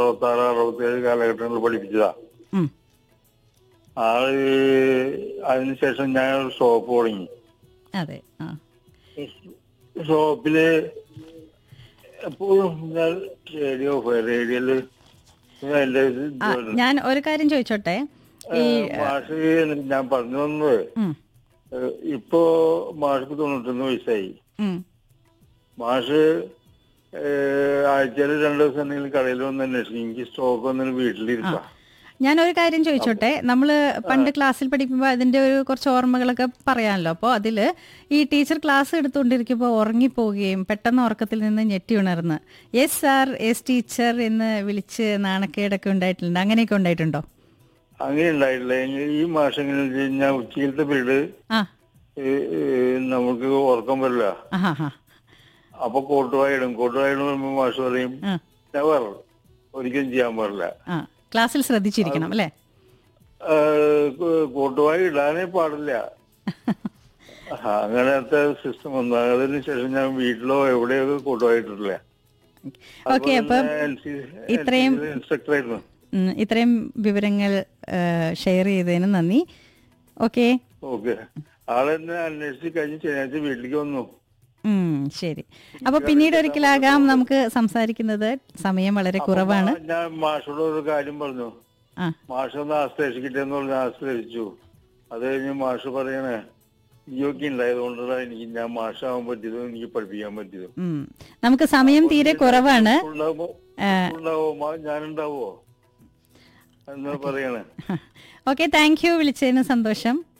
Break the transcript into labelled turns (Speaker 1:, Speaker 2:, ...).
Speaker 1: അറുപത്തി ആറ് അറുപത്തേഴ് കാലഘട്ടങ്ങളിൽ പഠിപ്പിച്ചതാ
Speaker 2: ഉം.
Speaker 1: ആള് അതിനുശേഷം ഞാൻ ഒരു ഷോപ്പ് തുടങ്ങി
Speaker 2: അതെ ആ
Speaker 1: ഷോപ്പില് എപ്പോഴും ഞാൻ റേഡിയോ റേഡിയോയില് എന്റെ ഇത്
Speaker 2: ആ, ഞാൻ ഒരു കാര്യം ചോദിച്ചോട്ടെ ഈ
Speaker 1: മാഷ് ഞാൻ പറഞ്ഞു വന്നത്
Speaker 2: ഉം,
Speaker 1: ഏഹ് ഇപ്പോ മാഷക്ക് തൊണ്ണൂറ്റൊന്ന് വയസ്സായി
Speaker 2: ഉം,
Speaker 1: മാഷ് ആഴ്ചയിൽ രണ്ടു ദിവസം എന്തെങ്കിലും കടയിൽ വന്ന് അന്വേഷിക്കും എനിക്ക് സ്റ്റോക്ക് ഒന്നും വീട്ടിലിരിക്കാം
Speaker 2: ഞാൻ ഒരു കാര്യം ചോദിച്ചോട്ടെ നമ്മൾ പണ്ട് ക്ലാസ്സിൽ പഠിക്കുമ്പോൾ അതിന്റെ ഒരു കുറച്ച് ഓർമ്മകളൊക്കെ പറയാമല്ലോ അപ്പോൾ അതിൽ ഈ ടീച്ചർ ക്ലാസ് എടുത്തുകൊണ്ടിരിക്കുമ്പോൾ ഉറങ്ങിപ്പോവുകയും പെട്ടെന്ന് ഉറക്കത്തിൽ നിന്ന് ഞെട്ടി ഉണർന്ന് യെസ് സാർ യെസ് ടീച്ചർ എന്ന് വിളിച്ച് നാണക്കേടൊക്കെ ഉണ്ടായിട്ടുണ്ട് അങ്ങനെയൊക്കെ ഉണ്ടായിട്ടുണ്ടോ
Speaker 1: അങ്ങനെ ഉണ്ടായിട്ടില്ല എങ്കിൽ ഈ മാസം എങ്ങനെ വെച്ച് കഴിഞ്ഞാൽ ഉച്ചയിലത്തെ പീരീഡ്
Speaker 2: ആ
Speaker 1: നമുക്ക് ഉറക്കം വരില്ല
Speaker 2: ആഹാ ഹാ
Speaker 1: അപ്പൊ കോട്ടുവായി ഇടും കോട്ടുവായി ഇടുമ്പോൾ മാഷ് പറയും
Speaker 2: ആ
Speaker 1: നെവർ ഒരിക്കലും ചെയ്യാൻ പാടില്ല
Speaker 2: ആ ക്ലാസ്സിൽ ശ്രദ്ധിച്ചിരിക്കണം അല്ലേ
Speaker 1: ഏഹ് കോ- കോട്ടുവായി ഇടാനേ പാടില്ല ആ, അങ്ങനത്തെ സിസ്റ്റം വന്നു അതിന് ശേഷം ഞാൻ വീട്ടിലോ എവിടെയോ കോട്ടുവായിട്ടില്ല
Speaker 2: ഓക്കെ അപ്പം ഇത്രയും
Speaker 1: ഇൻസ്ട്രക്ടർ ആയിരുന്നു
Speaker 2: ഉം, ഇത്രയും വിവരങ്ങൾ ഷെയർ ചെയ്തതിന് നന്ദി ഓക്കെ
Speaker 1: ഓക്കെ ആളെന്നെ അന്വേഷിച്ച് കഴിഞ്ഞ് ശനിയാഴ്ച വീട്ടിലേക്ക് വന്നു
Speaker 2: ഉം, ശരി അപ്പൊ പിന്നീട് ഒരിക്കലാകാം നമുക്ക് സംസാരിക്കുന്നത് സമയം വളരെ കുറവാണ്
Speaker 1: അപ്പൊ ഞാൻ മാഷോട് ഒരു കാര്യം പറഞ്ഞു
Speaker 2: ആ
Speaker 1: മാഷ് ഒന്ന് ആശ്ലേഷിക്കട്ടെ എന്ന് പറഞ്ഞ് ആശ്ലേഷിച്ചു അത് കഴിഞ്ഞ് മാഷ് പറയണേ ഇയൊക്കെ ഉണ്ടായതുകൊണ്ടാണ് എനിക്ക് ഞാൻ മാഷാവാൻ പറ്റിയതും എനിക്ക് പഠിപ്പിക്കാൻ പറ്റിയതും
Speaker 2: ഉം. നമുക്ക് സമയം തീരെ കുറവാണ്
Speaker 1: ഉണ്ടാവുമ്പോ ഉണ്ടാവോ മാ- ഞാനുണ്ടാവോ എന്ന് പറയണേ
Speaker 2: ഓക്കെ താങ്ക് യു വിളിച്ചതിന് സന്തോഷം